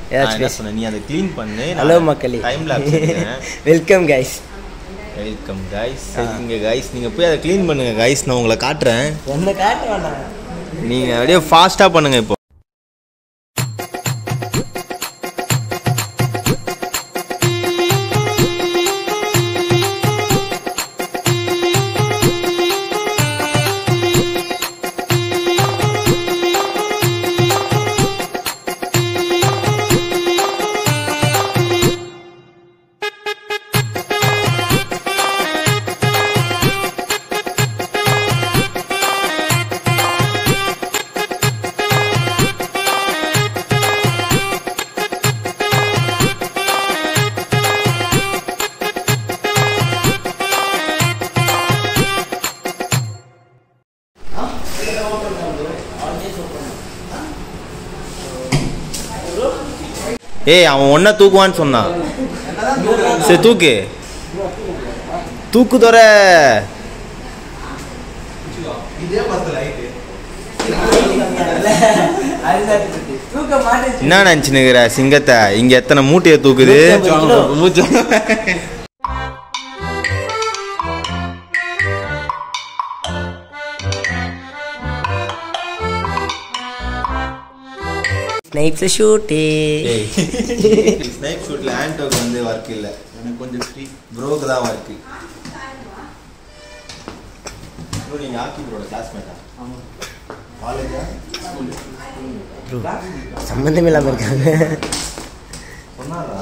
நான் ஏதாச்சும் என்ன பேசு. சொன்னேன் நீ அதை க்ளீன் பண்ணு ஹலோ மக்களே time lapse welcome guys welcome guys இங்க கைஸ் நீங்க போய் அதை க்ளீன் பண்ணுங்க கைஸ் நான் உங்களை காட்டுறேன் என்ன காட்ட வேண்டாம் நீங்க அப்படியே ஃபாஸ்டா பண்ணுங்க இப்போ ஏய் அவன் ஒன்ன தூக்குவான்னு சொன்னான் சரி தூக்கு தூக்கு தோற தூக்க மாட்டேன் என்ன நினச்சினுக்கிற சிங்கத்தை இங்க எத்தனை மூட்டையை தூக்குது மூச்சு ஸ்னைப்ஸ் ஷூட்டு ஸ்னைப் ஷூட்ல ஆண்டோக்கு வந்து ஒர்க் இல்ல எனக்கு கொஞ்சம் ஃப்ரீ ப்ரோக்கு தான் ஒர்க் ப்ரோ நீங்க ஆக்கி ப்ரோட கிளாஸ்மேட்டா காலேஜா சம்மந்தமே இல்லாமல் இருக்காங்க சொன்னாரா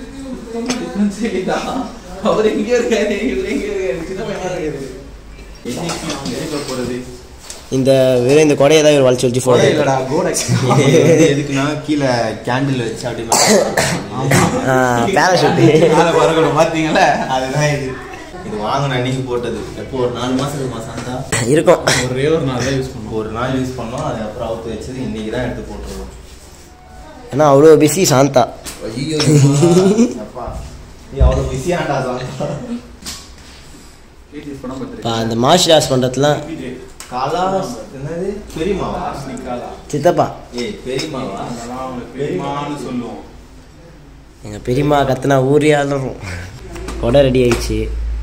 அவர் எங்கேயோ இருக்காரு இவர் எங்கேயோ இருக்காரு சின்ன பையனா இருக்காரு என்னைக்கு அவங்க எதுக்கு போறது இந்த வெறும் இந்த கொடையை தான் இவர் வளைச்சு வச்சு கொடை போடுறது இல்லடா கோடெக்ஸ் இது வந்து எதுக்குன்னா கீழே கேண்டில் வச்சு அப்படி பேராஷூட்டு மேல பறக்கணும் பாத்தீங்களா அதுதான் இது இது வாங்கின அன்னைக்கு போட்டது எப்போ ஒரு நாலு மாசத்துக்கு மாசம் தான் இருக்கும் ஒரே ஒரு நாள் தான் யூஸ் பண்ணுவோம் ஒரு நாள் யூஸ் பண்ணோம் அதுக்கப்புறம் அவுத்து வச்சது இன்னைக்கு தான் எடுத்து போட்டுருவோம் ஏன்னா அவ்வளோ பிஸி சாந்தா ஐயோ அப்பா நீ அவ்வளோ பிஸியாண்டா சாந்தா யூஸ் பண்ண இப்போ பார்த்துருக்கேன் அந்த மார்ஷியல் ஆர்ட்ஸ் பண்ணுறதுலாம் காலா என்னது பெரியமாவா நிக்காலா சித்தப்பா ஏய் பெரியமாவா அதெல்லாம் அவங்களுக்கு பெரியமான்னு சொல்லுவோம் எங்கள் பெரியம்மா கத்துனா ஊரே அலறும் கொடை ரெடி ஆயிடுச்சு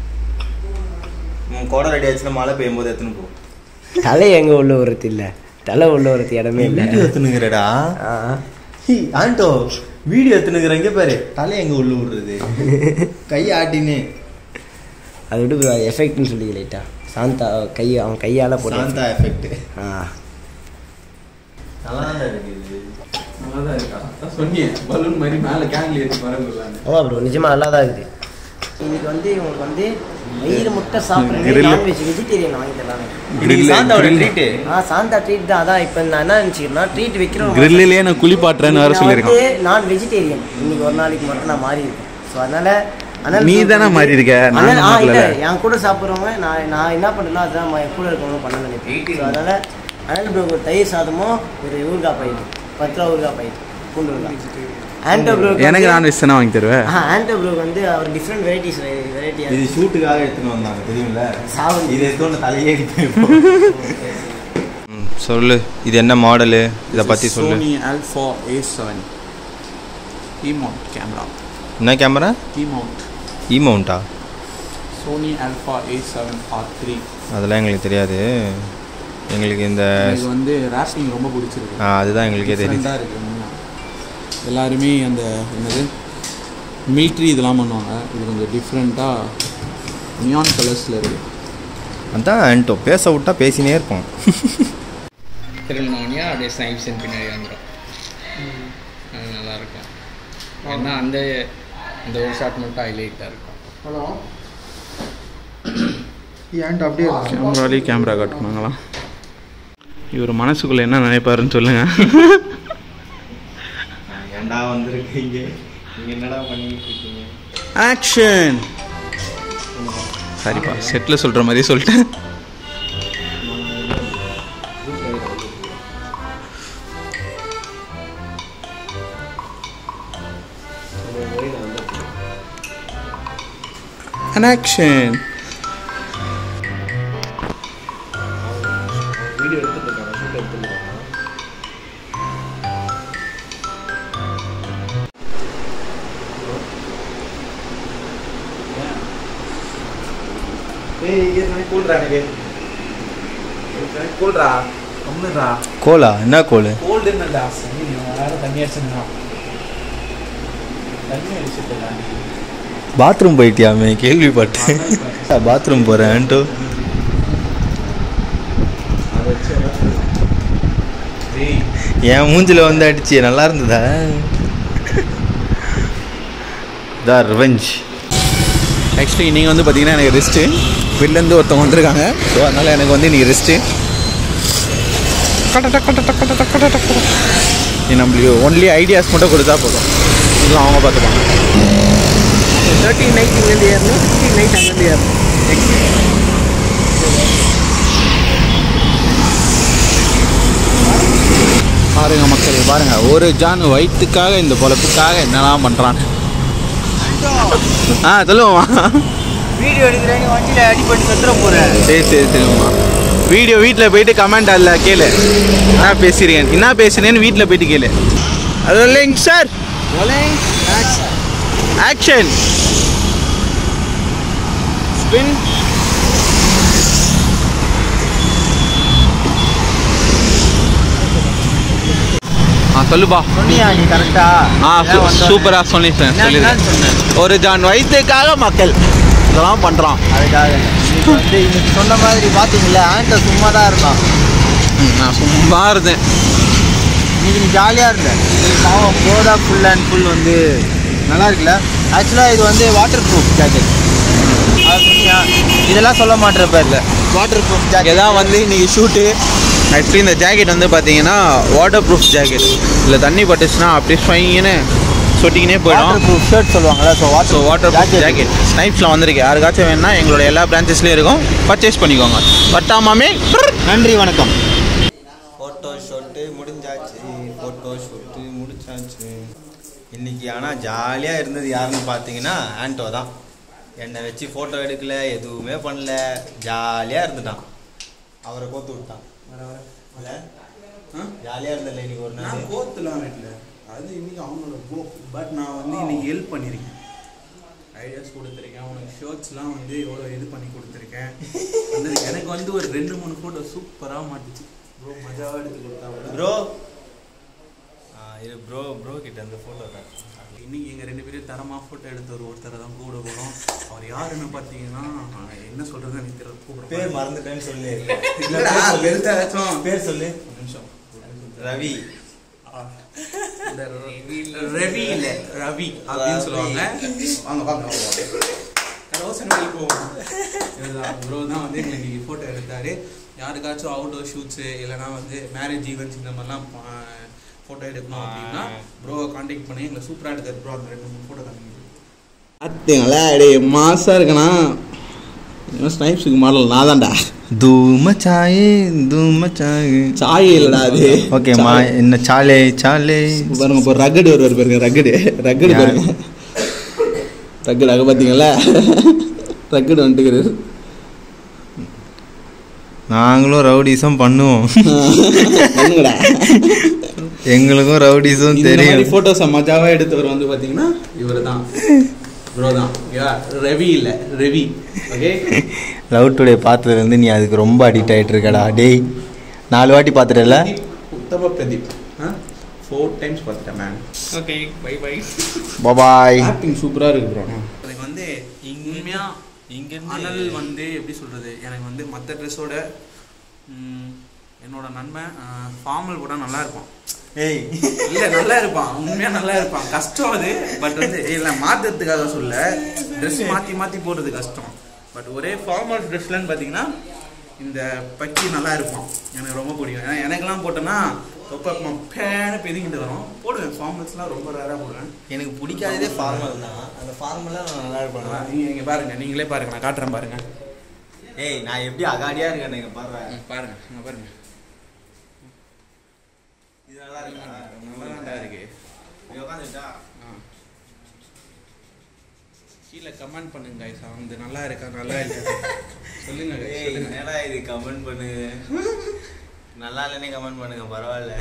உன் கோடை ரெடி ஆச்சுன்னா மழை பெய்யும் போது எத்தனை போ தலை எங்கே உள்ள வரது இல்லை தலை உள்ள வரது இடமே இல்லை வீடியோ எடுத்துனுங்கிறடா ஆ ஆண்டோ வீடியோ எடுத்துனுங்கிற இங்க பாரு தலை எங்க உள்ள விடுறது கை ஆட்டின்னு அது விட்டு எஃபெக்ட்னு சொல்லி லைட்டா சாந்தா கை அவன் கையால் போட்டு சாந்தா எஃபெக்ட் ஆ நல்லா தான் இருக்குது நல்லா தான் இருக்கா அதான் சொன்னீங்க பலூன் மாதிரி மேல கேங்ல ஏற்றி பறந்துடலான்னு ஆமாம் ப்ரோ நிஜமா நல்லா தான் இருக்குது இன்னைக்கு வந்து இவங்களுக்கு வந்து வயிறு முட்டை சாப்பிட்றது Grill. நான்வெஜ் வெஜிடேரியன் வாங்கி தரலாங்க இன்னைக்கு சாந்தாவோட ட்ரீட்டு ஆ சாந்தா ட்ரீட் தான் அதான் இப்போ நான் என்ன நினச்சிக்கிறேன்னா ட்ரீட் வைக்கிறோம் கிரில்லிலே நான் குளிப்பாட்டுறேன்னு வேற சொல்லியிருக்கான் நான் வெஜிடேரியன் இன்னைக்கு ஒரு நாளைக்கு மட்டும் நான் மாறி இருக்கேன் ஸோ அதனால அதனால நீ தானே மாறி இருக்க, நான் அதனால- ஆ, மாறல. இல்ல, என் கூட சாப்பிட்றவங்க நான் நான் என்ன பண்ணுறேனோ அதுதான் ம- என் கூட இருக்கவங்க பண்ண நினைப்பேன் ஸோ அதனால அதனால இப்போ ஒரு தயிர் சாதமும் ஒரு ஊறுகாய் பயிர் பத்து ரூபா ஊறுகாய் பயிர் பூண்டு ஊறுகாய் ஆண்டோ ப்ரோ எனக்கு நான்வெஜ் தானே வாங்கி தருவேன் ஆ ஆண்டோ ப்ரோ வந்து அவர் டிஃப்ரெண்ட் வெரைட்டிஸ் வெரைட்டியாக இது ஷூட்டுக்காக எடுத்துன்னு வந்தாங்க தெரியும்ல சாவல் இது எடுத்து தலையே சொல்லு இது என்ன மாடலு இதை பத்தி சொல்லு Sony Alpha A seven E mount camera என்ன கேமரா இமௌண்ட் இ மவுண்டா Sony Alpha A seven R three அதெல்லாம் எங்களுக்கு தெரியாது எங்களுக்கு இந்த எனக்கு வந்து ரேப்பிங் ரொம்ப பிடிச்சிருக்கு ஆ, அதுதான் எங்களுக்கே தெரியுது Different-ஆ இருக்கு உண்மையா. எல்லாருமே அந்த என்னது மிலிட்ரி இதெல்லாம் பண்ணுவாங்க இது கொஞ்சம் டிஃப்ரெண்ட்டாக நியான் கலர்ஸில் இருக்கு அதான் ஆன்டோ பேச விட்டா பேசினே இருப்போம் திருநோனியா அப்படியே ஸ்னைப்ஸின் பின்னாடி வந்துடும் அது நல்லா இருக்கும் ஏன்னா அந்த அந்த ஒரு ஷாட் மட்டும் ஹைலைட்டாக இருக்கும் கேமராலேயே கேமரா காட்டுனாங்களாம் இவர் மனசுக்குள்ளே என்ன நினைப்பாருன்னு சொல்லுங்கள் ஏன்டா வந்திருக்கீங்க நீங்க என்னடா பண்ணிட்டு இருக்கீங்க ஆக்ஷன் சரிப்பா செட்டில் சொல்கிற மாதிரி சொல்லிட்டேன் An action. வீடியோ எடுத்துட்டு இருக்காங்க ஷூட் எடுத்துட்டு இருக்காங்க கூல்ரா எனக்கு கூல்ரா கம்முறா கோலா என்ன கோலு கோல்டு என்னடா சரி வேற தண்ணி அடிச்சுனா தண்ணி அடிச்சுட்டா பாத்ரூம் போயிட்டியாமே கேள்விப்பட்டேன் பாத்ரூம் போகிறேன்ட்டு அதை வச்சு டேய் என் மூஞ்சில வந்து அடிச்சு நல்லா இருந்ததா த ரிவெஞ்ச் ஆக்சுவலி நீங்கள் வந்து பார்த்தீங்கன்னா எனக்கு ரெஸ்ட்டு வெளிலேருந்து ஒருத்தவங்க வந்திருக்காங்க ஸோ அதனால் எனக்கு வந்து இன்றைக்கி ரெஸ்ட்டு நீ நம்மளுக்கு ஒன்லி ஐடியாஸ் மட்டும் கொடுத்தா போதும் இதுவும் அவங்க பார்த்துப்பாங்க தேர்ட்டி நைட் இங்கேருந்து ஏறணும் ஃபிஃப்டி நைட் அங்கேருந்து ஏறணும் பாருங்க மக்கள் பாருங்க ஒரு ஜான் வயிற்றுக்காக இந்த பொழப்புக்காக என்னெல்லாம் பண்ணுறான் ஆ சொல்லுவோம்மா வீடியோ எடுக்கிறேன் வண்டியில் அடிப்பட்டு செத்துற போகிறேன் சரி சரி சரிம்மா வீடியோ வீட்டில் போயிட்டு கமெண்ட் அதில் கேளு என்ன பேசுறீங்க என்ன பேசுறேன்னு வீட்டில் போயிட்டு கேளு அது இல்லைங்க சார் ஆக்ஷன் ஸ்பின் ஆ சொல்லுப்பா சொன்னியா நீ கரெக்டா ஆ சூப்பராக சொல்லிட்டேன் சொல்லிடுறேன் சொன்னேன் ஒரு ஜான் வயிற்றுக்காக மக்கள் இதெல்லாம் பண்ணுறான் அதுக்காக இன்னைக்கு வந்து இன்னைக்கு சொன்ன மாதிரி பார்த்தீங்களா ஆண்ட சும்மா தான் இருந்தான் நான் சும்மா இருந்தேன் இன்னைக்கு நீ ஜாலியாக இருந்தேன் இன்னைக்கு பாவம் கோதா ஃபுல் அண்ட் ஃபுல் வந்து நல்லா இருக்குல்ல ஆக்சுவலாக இது வந்து வாட்டர் ப்ரூஃப் ஜாக்கெட் அது சொன்னியா இதெல்லாம் சொல்ல மாட்டேற பேரில் வாட்டர் ப்ரூஃப் இங்கே ஜாக்கெட் தான் வந்து இன்னைக்கு ஷூட்டு ஆக்சுவலி இந்த ஜாக்கெட் வந்து பார்த்தீங்கன்னா வாட்டர் ப்ரூஃப் ஜாக்கெட் இதில் தண்ணி பட்டுச்சுன்னா அப்படியே ஸ்வைங்கன்னு சொட்டிக்கினே வாட்டர் போயிடும் ப்ரூஃப் ஷர்ட் சொல்லுவாங்கல்ல so so water water proof jacket ஸ்னைப்ஸில் வந்திருக்கு யாருக்காச்சும் வேணும்னா எங்களோட எல்லா பிரான்ச்சஸ்லேயும் இருக்கும் பர்ச்சேஸ் பண்ணிக்கோங்க பட்டாமாமே நன்றி வணக்கம் ஃபோட்டோ ஷூட்டு முடிஞ்சாச்சு ஃபோட்டோ ஷூட்டு முடிச்சாச்சு இன்னைக்கு ஆனால் ஜாலியாக இருந்தது யாருன்னு பார்த்தீங்கன்னா ஆண்டோ தான் என்னை வச்சு ஃபோட்டோ எடுக்கல எதுவுமே பண்ணல ஜாலியாக இருந்துட்டான் அவரை கோத்து விட்டான் இல்ல? ஜாலியாக இருந்தல இன்னைக்கு ஒரு நான் நாள் கோத்துலாம் இல்லை அது இன்னைக்கு அவங்களோட கோ பட் நான் வந்து இன்னைக்கு ஹெல்ப் பண்ணியிருக்கேன் ஐடியாஸ் கொடுத்துருக்கேன் உனக்கு ஷர்ட்ஸ்லாம் வந்து எவ்வளோ இது பண்ணி கொடுத்துருக்கேன் வந்து எனக்கு வந்து ஒரு ரெண்டு மூணு ஃபோட்டோ சூப்பராக மாட்டுச்சு ப்ரோ மஜாவாக எடுத்து கொடுத்தா ப்ரோ இது ப்ரோ ப்ரோ கிட்ட அந்த ஃபோட்டோ தான் இன்னைக்கு எங்கள் ரெண்டு பேரும் தரமாக ஃபோட்டோ எடுத்த ஒரு ஒருத்தரை தான் கூட போகிறோம் அவர் யாருன்னு பார்த்தீங்கன்னா என்ன சொல்கிறது எனக்கு தெரியல கூப்பிட பேர் மறந்துட்டேன்னு சொல்லு இல்லடா, பெருசா ஏதாச்சும் பேர் சொல்லு ஒரு நிமிஷம் ரவி இந்த ரவி இல்ல ரவி அப்படின்னு சொல்லுவாங்க வாங்க வாங்க கரோசனி போவோம் இதுதான் ப்ரோ தான் வந்து எங்களுக்கு இன்னைக்கு ஃபோட்டோ எடுத்தாரு யாருக்காச்சும் அவுட்டோர் ஷூட்ஸு இல்லைனா வந்து மேரேஜ் ஈவெண்ட்ஸ் இந்த மாதிரிலாம் ஃபோட்டோ எடுக்கணும் அப்படின்னா ப்ரோவை காண்டாக்ட் பண்ணி எங்களை சூப்பராக எடுத்தாரு ப்ரோ அந்த ரெண்டு மூணு ஃபோட்டோ காமிங்க பார்த்தீங்களா டே மாசாக இருக்கனா ஸ்னைப்ஸுக்கு மாடல் நான் தான்டா தூம சாயே தூம சாயே சாயே இல்லடா அது ஓகேம்மா என்ன சாலே சாலே பாருங்க இப்போ ரகடு வருவார் பாருங்க ரகடு ரகடு யார்? பாருங்க ரகடு அங்கே பார்த்தீங்களா ரகடு வந்துட்டுக்கிறாரு நாங்களும் ரவுடிசம் பண்ணுவோம் பண்ணுங்கடா எங்களுக்கும் ரவுடிசம் இந்த மாதிரி தெரியும் ஃபோட்டோஸை மஜாவாக எடுத்தவர் வந்து பார்த்தீங்கன்னா இவர் தான் ப்ரோ தான் ஓகேவா ரவி இல்லை ரவி ஓகே லவ் டுடே பார்த்ததுலேருந்து நீ அதுக்கு ரொம்ப அடிக்ட் ஆகிட்டு இருக்கடா டேய் நாலு வாட்டி பார்த்துட்டல உத்தம பிரதீப் ஃபோர் டைம்ஸ் பார்த்துட்டேன் மேம் ஓகே பை பை பபாய் ஆக்டிங் சூப்பராக இருக்கு ப்ரோ எனக்கு வந்து உண்மையாக அனல் வந்து எப்படி சொல்கிறது எனக்கு வந்து மற்ற ட்ரெஸ்ஸோட என்னோட நன்மை ஃபார்மல் கூட நல்லா இருப்பான் ஏய் இல்லை நல்லா இருப்பான் உண்மையாக நல்லா இருப்பான் கஷ்டம் அது பட் வந்து இல்லை மாற்றுறதுக்காக சொல்ல ட்ரெஸ் மாற்றி மாற்றி போடுறது கஷ்டம் பட் ஒரே ஃபார்மல் ட்ரெஸ்லன்னு பார்த்தீங்கன்னா இந்த பக்கி நல்லா இருப்பான் எனக்கு ரொம்ப பிடிக்கும் ஏன்னா எனக்கெல்லாம் போட்டேன்னா ரொம்ப பேன பெருகிட்டு வரும் போடுவேன் ஃபார்மல்ஸ்லாம் ரொம்ப ரேராக போடுவேன் எனக்கு பிடிக்காததே ஃபார்மல் தான் அந்த ஃபார்மலாக நான் நல்லா இருப்பேன் நீங்கள் இங்கே பாருங்க நீங்களே பாருங்க நான் காட்டுறேன் பாருங்க ஏய் நான் எப்படி அகாடியாக இருக்கேன் நீங்கள் பாருங்க ம், பாருங்க இங்க பாருங்க இது நல்லா இருக்கா நல்லா இருக்கு இது உட்காந்துட்டா ஆ. கீழே கமெண்ட் பண்ணுங்க guys. வந்து நல்லா இருக்கா நல்லா இல்லையா சொல்லுங்க guys, ஏய் சொல்லுங்க என்னடா இது கமெண்ட் பண்ணு நல்லா இல்லைன்னே கமெண்ட் பண்ணுங்க பரவாயில்ல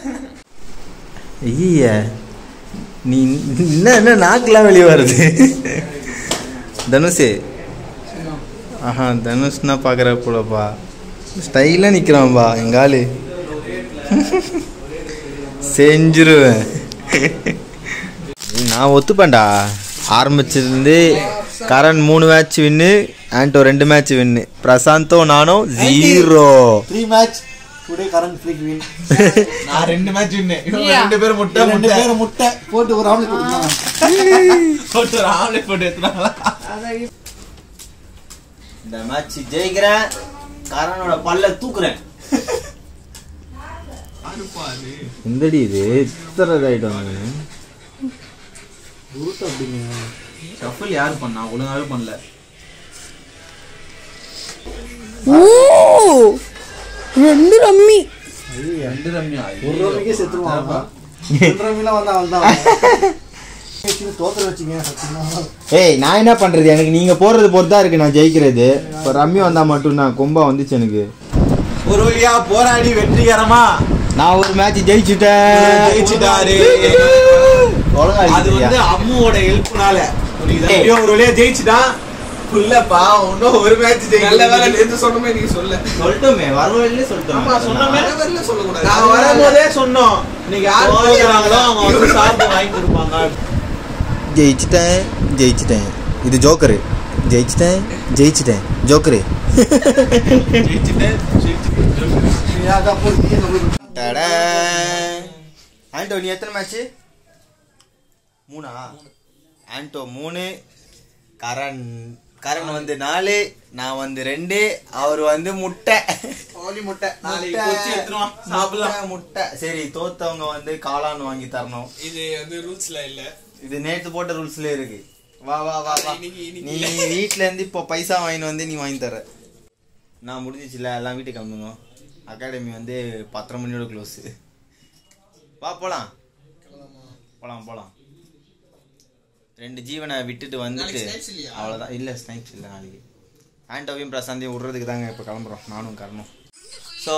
ஐய நீ என்ன என்ன நாக்கெல்லாம் வெளியே வருது தனுஷ் ஆஹா தனுஷ்னா பார்க்குற போலப்பா ஸ்டைலாக நிற்கிறான்பா எங்கள் ஆளு செஞ்சிருவேன் நான் ஒத்துப்பேன்டா ஆரம்பிச்சிருந்து கரண் மூணு மேட்ச் வின்னு ஆண்டோ ரெண்டு மேட்ச் வின்னு பிரசாந்தோ நானும் zero three match today current free win நான் ரெண்டு மேட்ச் வின்னேன் நீயா? ரெண்டு பேரும் முட்டை ரெண்டு முட்டை பேரும் முட்டை போட்டு ஒரு ஆம்லெட் கொடுத்தாங்க போட்டு ஒரு ஆம்லெட் போட்டு எடுத்துனாங்களா இந்த மேட்ச் ஜெயிக்கிறேன் கரணோட பல்ல தூக்குறேன் எந்தடி இது இத்தனை ரைட் வந்து ஷஃபிள் யார் பண்ணா ஒழுங்காவே பண்ணல ஓ ரெண்டு ரம்மி ரெண்டு ரம்யா ஒரு ரூபாய்க்கே செத்துருவான் ரெண்டு ரூபாய்லாம் வந்தா அவள் தான் தோத்துற வச்சுங்க சத்தியமா ஏய் நான் என்ன பண்றது எனக்கு நீங்க போடுறது பொறுத்து தான் இருக்கு நான் ஜெயிக்கிறது இப்போ ரம்மி வந்தா மட்டும் தான் கொம்பா வந்துச்சு எனக்கு ஒரு வழியா போராடி வெற்றிகரமா நான் ஒரு மேட்ச் ஜெயிச்சுட்டேன் ஜெயிச்சிட்டாரு ஒழுங்கா அது வந்து அடிக்கிறியா? அம்முவோட ஹெல்ப்னால புரியுதா ஏய். எப்படியோ ஒரு வழியா ஜெயிச்சிட்டான் புள்ளப்பா இன்னும் ஒரு மேட்ச் ஜெயிக்க நல்ல வேலை நேத்து சொன்னமே நீங்க சொல்ல சொல்லட்டுமே வர வழியிலே ஆமா சொன்னமே சொல்லட்டுமே சொல்லக்கூடாது நான் வரும்போதே சொன்னோம் நீங்க யார் போகிறாங்களோ அவங்க வந்து சாப்பிட்டு வாங்கி கொடுப்பாங்க ஜெயிச்சிட்டேன் ஜெயிச்சிட்டேன் இது ஜோக்கரு ஜெயிச்சிட்டேன் ஜெயிச்சிட்டேன் ஜோக்கரு ஜெயிச்சிட்டேன் ஆண்டோ நீ எத்தனை மேட்ச்சு மூணா ஆண்டோ மூணு கரண் கரண் வந்து நாலு நான் வந்து ரெண்டு அவர் வந்து முட்டை கோழி முட்டை நாளைக்கு முட்டை, பொரிச்சு எடுத்துருவான் சாப்பிடலாம் முட்டை, முட்டை சரி தோத்தவங்க வந்து காளான் வாங்கி தரணும் இது வந்து ரூல்ஸ்ல இல்ல இது நேத்து போட்ட ரூல்ஸ்ல இருக்கு வா வா வா வா இன்னைக்கு- இன்னைக்கு நீ வீட்ல இருந்து இப்போ பைசா வாங்கிட்டு வந்து நீ வாங்கி தர நான் முடிஞ்சிச்சுல எல்லாம் வீட்டுக்கு கிளம்புங்க அகாடமி வந்து பத்தரை மணியோட க்ளோஸ் வா போலாம் போலாம் போலாம் ரெண்டு ஜீவனை விட்டுட்டு வந்துட்டு அவ்வளோதான் இல்லை ஸ்னைப்ஸ் இல்லை நாளைக்கு ஆண்டோவையும் பிரசாந்தையும் விட்றதுக்கு தாங்க இப்போ கிளம்புறோம் நானும் காரணம் ஸோ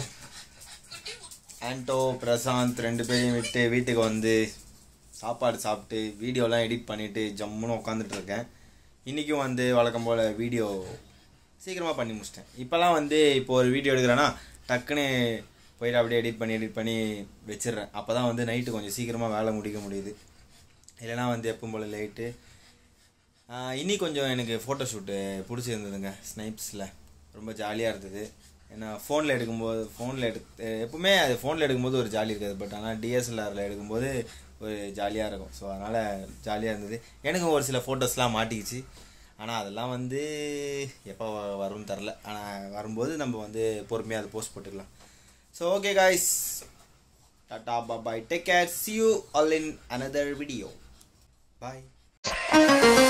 ஆண்டோ பிரசாந்த் ரெண்டு பேரையும் விட்டு வீட்டுக்கு வந்து சாப்பாடு சாப்பிட்டு வீடியோலாம் எடிட் பண்ணிவிட்டு ஜம்முன்னு உட்காந்துட்டு இருக்கேன் இன்றைக்கும் வந்து வழக்கம் போல் வீடியோ சீக்கிரமாக பண்ணி முடிச்சிட்டேன் இப்போல்லாம் வந்து இப்போ ஒரு வீடியோ எடுக்கிறேன்னா டக்குன்னு போயிட்டு அப்படியே எடிட் பண்ணி எடிட் பண்ணி வச்சிடுறேன் அப்போ தான் வந்து நைட்டு கொஞ்சம் சீக்கிரமாக வேலை முடிக்க முடியுது இல்லைனா வந்து எப்பவும் போல் லேட்டு இன்னி கொஞ்சம் எனக்கு ஃபோட்டோ ஷூட்டு பிடிச்சிருந்ததுங்க ஸ்னைப்ஸில் ரொம்ப ஜாலியாக இருந்தது ஏன்னா ஃபோனில் எடுக்கும்போது ஃபோனில் எடுத்து எப்பவுமே அது ஃபோனில் எடுக்கும்போது ஒரு ஜாலி இருக்காது பட் ஆனால் டிஎஸ்எல்ஆரில் எடுக்கும்போது ஒரு ஜாலியாக இருக்கும் ஸோ அதனால் ஜாலியாக இருந்தது எனக்கும் ஒரு சில ஃபோட்டோஸ்லாம் மாட்டிக்கிச்சு ஆனால் அதெல்லாம் வந்து எப்போ வ- வரும்னு தெரில ஆனால் வரும்போது நம்ம வந்து பொறுமையாக அதை போஸ்ட் போட்டுக்கலாம் ஸோ ஓகே காய்ஸ் டாட்டா bye take care see you all in another video bye